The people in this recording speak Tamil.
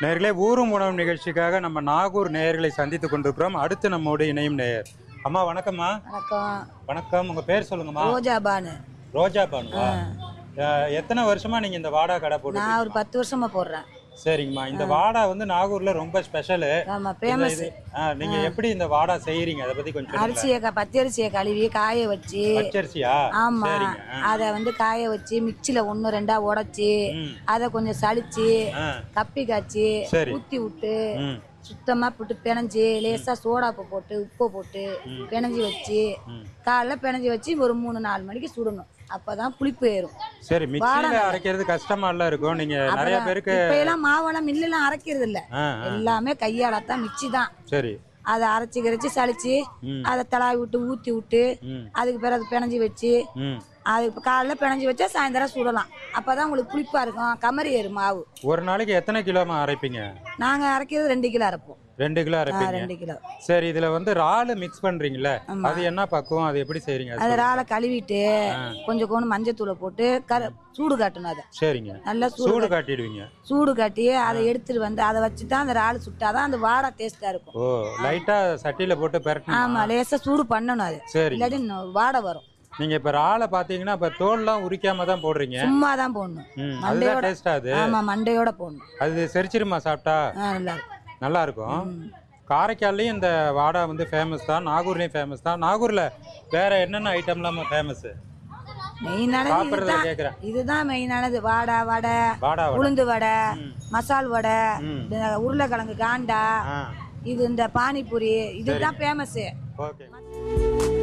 நேர்களே ஊரும் உணவு நிகழ்ச்சிக்காக நம்ம நாகூர் நேயர்களை சந்தித்துக் கொண்டிருக்கிறோம் அடுத்து நம்மோடு இணையும் நேயர் அம்மா வணக்கம்மா வணக்கம் வணக்கம் உங்க பேர் சொல்லுங்கம்மா ரோஜா பானு ரோஜா பானுவா அஹ், எத்தனை வருஷமா நீங்க இந்த வாடா கடை போட்டு நான் ஒரு பத்து வருஷமா போடுறேன் சரிங்கம்மா இந்த வாடா வந்து நாகூர்ல ரொம்ப ஸ்பெஷலு ஆமா ஃபேமஸ் நீங்க எப்படி இந்த வாடா செய்யறீங்க அதை பத்தி கொஞ்சம் சொல்லுங்க அரிசியை க- பச்சை அரிசியை கழுவி காய வச்சு பச்சரிசியா ஆமா சரிங்க அதை வந்து காய வச்சு மிக்சியில ஒன்று ரெண்டா உடைச்சி ம். அதை கொஞ்சம் சலிச்சு ஆ கப்பி காய்ச்சி சரி. ஊத்தி விட்டு ம் சுத்தமா போட்டு பிணைஞ்சு லேசா சோடாப்பு போட்டு உப்பு போட்டு பிணைஞ்சு வச்சு காலைல பிணைஞ்சு வச்சு ஒரு மூணு நாலு மணிக்கு சுடணும் அப்பதான் புளிப்பு ஏறும் சரி மிக்சியில அரைக்கிறது கஷ்டமா எல்லாம் இருக்கும் நீங்க நிறைய பேருக்கு இப்ப எல்லாம் மாவெல்லாம் மில்லெல்லாம் அரைக்கிறது இல்ல ஆ ஆ, எல்லாமே கையாலத்தான் மிக்சி தான் சரி அதை அரைச்சி கரைச்சி சலிச்சு ம். அதை தலாவி விட்டு ஊற்றி விட்டு ம் அதுக்கு பிறகு அதை பிணைஞ்சி வச்சு ம் அது இப்போ காலைல பிணைஞ்சி வச்சா சாயந்தரம் சுடலாம் அப்பதான் உங்களுக்கு புளிப்பா இருக்கும் கமரி ஏறும் மாவு ஒரு நாளைக்கு எத்தனை கிலோமா அரைப்பீங்க நாங்க அரைக்கிறது ரெண்டு கிலோ அரைப்போம் ரெண்டு கிலோ ஆ, அரைப்பீங்க ரெண்டு கிலோ சரி இதுல வந்து இறாலு மிக்ஸ் பண்றீங்கல்ல அது என்ன பக்குவம் அது எப்படி செய்றீங்க அது அது சொல்லுங்க. இறாலை கழுவிட்டு கொஞ்சம் கொஞ்சம் மஞ்சத்தூளை போட்டு கர சூடு காட்டணும் அதை சரிங்க நல்லா சூடு சூடு காட்டிடுவீங்க சூடு காட்டி அதை எடுத்துட்டு வந்து அதை வச்சு தான் அந்த இறால் சுட்டாதான் அந்த வாடை டேஸ்டா இருக்கும் ஓ லைட்டா சட்டியில போட்டு பெரட்டணும் ஆமா லேசா சூடு பண்ணணும் அது சரி இல்லாட்டி இன்னும் வாடை வரும் நீங்க இப்ப இறாலை பாத்தீங்கன்னா இப்ப தோல்லாம் உரிக்காம தான் போடுறீங்க சும்மா தான் போடணும் ம் அதுதான் மண்டையோட டேஸ்டா அது ஆமா மண்டையோட போடணும் அது செரிச்சிருமா சாப்பிட்டா ஆ, நல்லா இருக்கும் நல்லா இருக்கும் காரைக்கால்லையும் இந்த வாடா வந்து ஃபேமஸ் தான் நாகூர்லயும் ஃபேமஸ் தான் நாகூர்ல வேற என்னென்ன ஐட்டம்லாம் ஃபேமஸ் மெயினானது சாப்பிடுறத இதுதான் கேக்குறேன் இதுதான் மெயினானது வாடை வடை வாடா வடை. உளுந்து வடை ம். மசால் வடை ம். இந்த உருளைக்கிழங்கு காண்டா ஆ இது இந்த பானிபூரி இதுதான் ஃபேமஸ் ஓகே